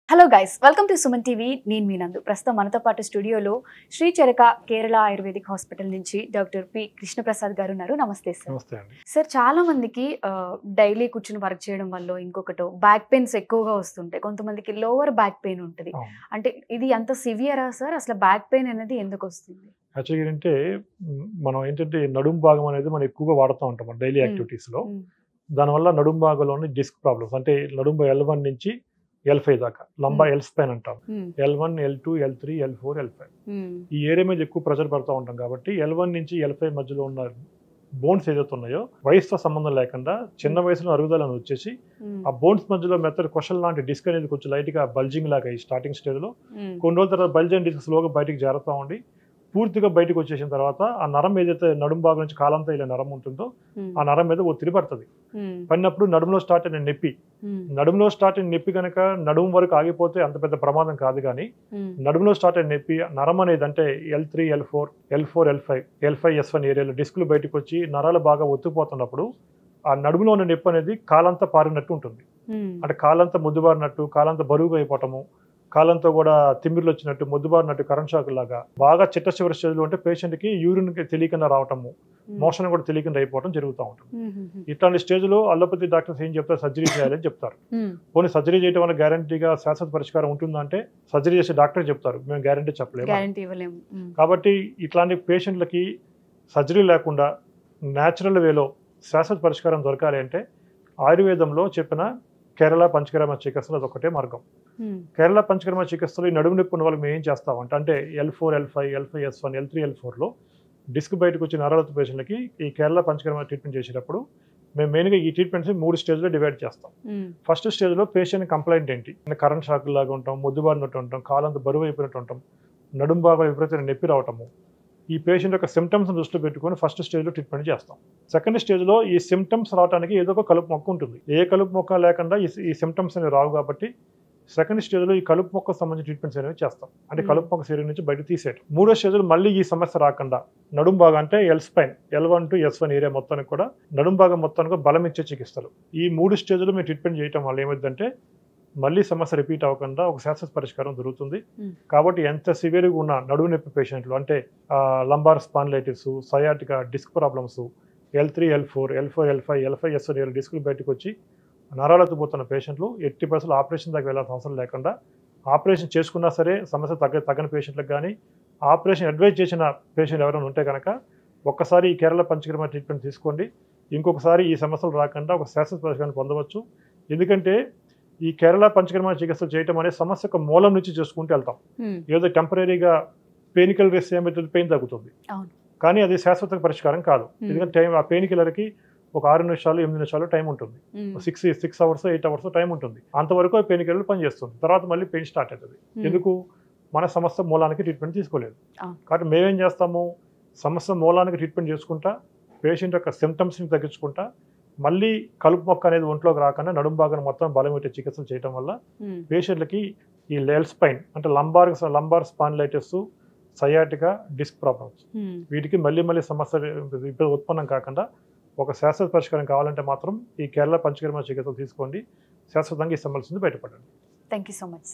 Hello guys welcome to Suman TV నేను మీ నందు ప్రస్తుతం మనతో పాటు స్టూడియోలో శ్రీ చరక కేరళ ఆయుర్వేదిక్ హాస్పిటల్ నుంచి డాక్టర్ పి కృష్ణప్రసాద్ గారు ఉన్నారు నమస్తే సార్ నమస్తే అండి సార్ చాలా మందికి డైలీ కూర్చుని వర్క్ చేయడం వల్ల ఇంకొకటో బ్యాక్ పెయిన్స్ ఎక్కువగా వస్తుంటాయి కొంతమందికి లోవర్ బ్యాక్ పెయిన్ ఉంటుంది అవును. అంటే ఇది అంత సివియరా సార్ అసలు బ్యాక్ పెయిన్ అనేది ఎందుకు వస్తుంది యాక్చువల్గా ఏంటంటే మ్, మనం ఏంటంటే నడుం భాగం అనేది మనం ఎక్కువగా వాడుతూ ఉంటాం డైలీ మ్. యాక్టివిటీస్లో మ్, దానివల్ల నడుం భాగంలోని డిస్క్ ప్రాబ్లమ్స్ అంటే నడుం ఎల్ వన్ నుంచి ఎల్ ఫైవ్ దాకా లంబా మ్. ఎల్ స్పైన్ అంటాం మ్, L one L two L three L four L five మ్, ఈ ఏరియా మీద ఎక్కువ ప్రెషర్ పడుతూ ఉంటాం కాబట్టి ఎల్ వన్ నుంచి ఎల్ ఫైవ్ మధ్యలో ఉన్న బోన్స్ ఏదైతే ఉన్నాయో వయసుతో సంబంధం లేకుండా చిన్న వయసులో అరుగుదలను వచ్చేసి మ్, ఆ బోన్స్ మధ్యలో మెత్తడి క్వశ్చన్ లాంటి డిస్క్ అనేది కొంచెం లైట్గా బల్జింగ్ లాగా ఈ స్టార్టింగ్ స్టేజ్లో మ్, కొన్ని రోజుల తర్వాత బల్జన్ డిస్క్ స్లోగా బయటికి జారుతూ ఉండి పూర్తిగా బయటకు వచ్చేసిన తర్వాత ఆ నరం ఏదైతే నడుం భాగం నుంచి కాలంతో ఇలా నరం ఉంటుందో మ్, ఆ నరం మీద ఒత్తిడి పడుతుంది మ్, పడినప్పుడు నడుములో స్టార్ట్ అయిన నొప్పి మ్, నడుములో స్టార్ట్ అయిన నొప్పి కనుక నడుము వరకు ఆగిపోతే అంత పెద్ద ప్రమాదం కాదు కానీ మ్, నడుములో స్టార్ట్ అయిన నొప్పి నరం అనేది అంటే L three L four L four L five L five S one ఏరియాలో డిస్కులు బయటకు వచ్చి నరాలు బాగా ఒత్తుకుపోతున్నప్పుడు ఆ నడుములో ఉన్న నొప్పి అనేది కాలంతా పారినట్టు ఉంటుంది మ్, అంటే కాలంతా ముద్దుబారినట్టు కాలంతా బరువుగా అయిపోవటము కాలంతో కూడా తిమ్మిర్లు వచ్చినట్టు ముద్దుబారినట్టు కరెంట్ షాక్ లాగా బాగా చిట్ట చివరి స్టేజ్లో ఉంటే పేషెంట్కి యూరిన్ తెలియకుండా రావటము మ్, మోషన్ కూడా తెలియకుండా అయిపోవడం జరుగుతూ ఉంటుంది మ్, మ్, మ్, ఇట్లాంటి స్టేజ్లో అల్లోపతి డాక్టర్స్ ఏం చెప్తారు సర్జరీ చేయాలని చెప్తారు మ్, పోనీ సర్జరీ చేయడం వల్ల గ్యారంటీగా శాశ్వత పరిష్కారం ఉంటుందా అంటే సర్జరీ చేసే డాక్టర్ చెప్తారు మేము గ్యారంటీ చెప్పలేము గ్యారంటీ ఇవ్వలేము మ్, కాబట్టి ఇట్లాంటి పేషెంట్లకి సర్జరీ లేకుండా న్యాచురల్ వేలో శాశ్వత పరిష్కారం దొరకాలి అంటే ఆయుర్వేదంలో చెప్పిన కేరళ పంచకర్మ చికిత్సలు అదొకటే మార్గం మ్, కేరళ పంచకర్మ చికిత్సలు ఈ నడుము నొప్పి ఉన్న వాళ్ళకి మేము ఏం చేస్తామంటే అంటే L four L five L five S one L three L ఫోర్లో డిస్క్ బయటకు వచ్చిన నరాలతో పేషెంట్లకి ఈ కేరళ పంచకర్మ ట్రీట్మెంట్ చేసేటప్పుడు మేము మెయిన్గా ఈ ట్రీట్మెంట్స్ మూడు స్టేజ్లో డివైడ్ చేస్తాం మ్, ఫస్ట్ స్టేజ్లో పేషెంట్ కంప్లైంట్ ఏంటి కరెంట్ షాక్ లాగా ఉంటాం ముద్దుబారినట్టు ఉంటాం కాలంత బరువు అయిపోయినట్టు ఉంటాం నడుం బాగా విపరీతమైన నొప్పి రావటము ఈ పేషెంట్ యొక్క సిమ్టమ్స్ దృష్టిలో పెట్టుకొని ఫస్ట్ స్టేజ్లో ట్రీట్మెంట్ చేస్తాం సెకండ్ స్టేజ్లో ఈ సిమ్టమ్స్ రావడానికి ఏదో ఒక కలుపు మొక్క ఉంటుంది ఏ కలుపు మొక్క లేకుండా ఈ ఈ సిమ్టమ్స్ అనేవి రావు కాబట్టి సెకండ్ స్టేజ్లో ఈ కలుపు మొక్కకు సంబంధించిన ట్రీట్మెంట్స్ అనేవి చేస్తాం అంటే Hmm. కలుపు మొక్క శరీరం నుంచి బయట తీసేయటం మూడో స్టేజ్లో మళ్ళీ ఈ సమస్య రాకుండా నడుం భాగం అంటే L spine L one two S one area మొత్తానికి కూడా నడుం భాగం మొత్తానికి బలం ఇచ్చే చికిత్సలు ఈ మూడు స్టేజ్లో మేము ట్రీట్మెంట్ చేయటం వల్ల ఏమైందంటే మళ్ళీ సమస్య రిపీట్ అవ్వకుండా ఒక శాశ్వత పరిష్కారం దొరుకుతుంది Hmm. కాబట్టి ఎంత సివియర్గా ఉన్న నడువు నొప్పి పేషెంట్లు అంటే lumbar spondylitis sciatica disc problems L three L four L four L five L five S L డిస్కులు బయటకు వచ్చి నరాలతో పోతున్న పేషెంట్లు ఎట్టి పర్సెంట్ ఆపరేషన్ దగ్గర వెళ్ళాల్సిన అవసరం లేకుండా ఆపరేషన్ చేసుకున్నా సరే సమస్య తగ్గ తగ్గని పేషెంట్లకు కానీ ఆపరేషన్ అడ్వైజ్ చేసిన పేషెంట్ ఎవరైనా ఉంటే కనుక ఒక్కసారి ఈ కేరళ పంచకర్మ ట్రీట్మెంట్ తీసుకోండి ఇంకొకసారి ఈ సమస్యలు రాకుండా ఒక శాశ్వత పరిష్కారాన్ని పొందవచ్చు ఎందుకంటే ఈ కేరళ పంచకర్మ చికిత్సలు చేయటం అనే సమస్య యొక్క మూలం నుంచి చేసుకుంటూ వెళ్తాం మ్, ఏదో టెంపరీగా పెయిన్ కిల్లర్ వేస్తే ఏమవుతుంది పెయిన్ తగ్గుతుంది అవును. కానీ అది శాశ్వత పరిష్కారం కాదు Hmm. ఎందుకంటే టైం ఆ పెయిన్ కిల్లర్కి ఒక ఆరు నిమిషాలు ఎనిమిది నిమిషాలు టైం ఉంటుంది మ్, six six hours eight hours time ఉంటుంది అంతవరకు ఆ పెయిన్ కిల్లర్ పనిచేస్తుంది తర్వాత మళ్ళీ పెయిన్ స్టార్ట్ అవుతుంది మ్, ఎందుకు మన సమస్య మూలానికి ట్రీట్మెంట్ తీసుకోలేదు అవును. కాబట్టి మేమేం చేస్తాము సమస్య మూలానికి ట్రీట్మెంట్ చేసుకుంటా పేషెంట్ యొక్క సిమ్టమ్స్ని తగ్గించుకుంటా మళ్ళీ కలుపు మొక్క అనేది ఒంట్లోకి రాకుండా నడుం భాగం మొత్తం బలం పెట్టే చికిత్సలు చేయడం వల్ల మ్, పేషెంట్లకి ఈ లేల్ స్పైన్ అంటే lumbar lumbar spondylitis sciatica disc problems మ్. వీటికి మళ్ళీ మళ్ళీ సమస్య ఇప్పుడు ఉత్పన్నం కాకుండా ఒక శాశ్వత పరిష్కారం కావాలంటే మాత్రం ఈ కేరళ పంచకర్మ చికిత్సలు తీసుకోండి శాశ్వతంగా ఈ సమస్య నుంచి బయటపడండి thank you so much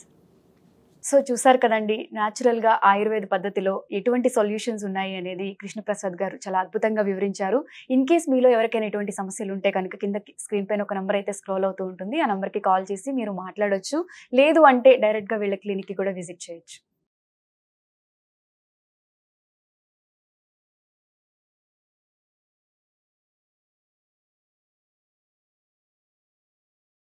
so చూసారు కదండి న్యాచురల్గా ఆయుర్వేద పద్ధతిలో ఎటువంటి సొల్యూషన్స్ ఉన్నాయి అనేది కృష్ణప్రసాద్ గారు చాలా అద్భుతంగా వివరించారు ఇన్ కేస్ మీలో ఎవరికైనా ఎటువంటి సమస్యలు ఉంటే కనుక కింద స్క్రీన్ పైన ఒక నంబర్ అయితే స్క్రోల్ అవుతూ ఉంటుంది ఆ నంబర్కి కాల్ చేసి మీరు మాట్లాడొచ్చు లేదు అంటే డైరెక్ట్గా వీళ్ళ క్లినిక్కి కూడా విజిట్ చేయొచ్చు